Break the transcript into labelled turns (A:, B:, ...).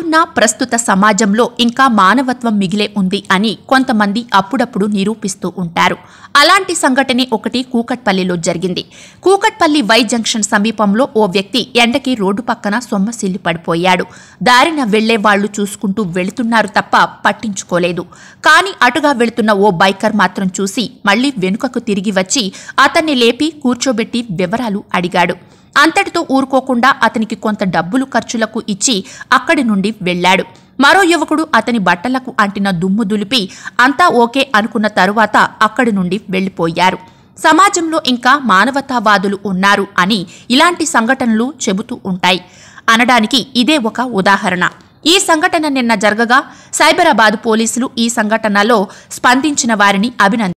A: ఉన్న ప్రస్తుత సమాజంలో ఇంకా మానవత్వం మిగిలే ఉంది అని కొంతమంది అప్పుడప్పుడు నిరూపిస్తూ ఉంటారు అలాంటి సంఘటనే ఒకటి కూకట్పల్లిలో జరిగింది కూకట్పల్లి వై జంక్షన్ సమీపంలో ఓ వ్యక్తి ఎండకి రోడ్డు పక్కన సొమ్మసిల్లి పడిపోయాడు దారిన వెళ్లే వాళ్లు చూసుకుంటూ వెళుతున్నారు తప్ప పట్టించుకోలేదు కానీ అటుగా వెళుతున్న ఓ బైకర్ మాత్రం చూసి మళ్లీ వెనుకకు తిరిగి వచ్చి అతన్ని లేపి కూర్చోబెట్టి వివరాలు అడిగాడు అంతటితో ఊరుకోకుండా అతనికి కొంత డబ్బులు ఖర్చులకు ఇచ్చి అక్కడి నుండి వెళ్ళాడు మరో యువకుడు అతని బట్టలకు అంటిన దుమ్ము దులిపి అంతా ఓకే అనుకున్న తరువాత అక్కడి నుండి వెళ్లిపోయారు సమాజంలో ఇంకా మానవతావాదులు ఉన్నారు అని ఇలాంటి సంఘటనలు చెబుతూ ఉంటాయి అనడానికి ఇదే ఒక ఉదాహరణ ఈ సంఘటన నిన్న జరగగా సైబరాబాద్ పోలీసులు ఈ సంఘటనలో స్పందించిన వారిని అభినందించారు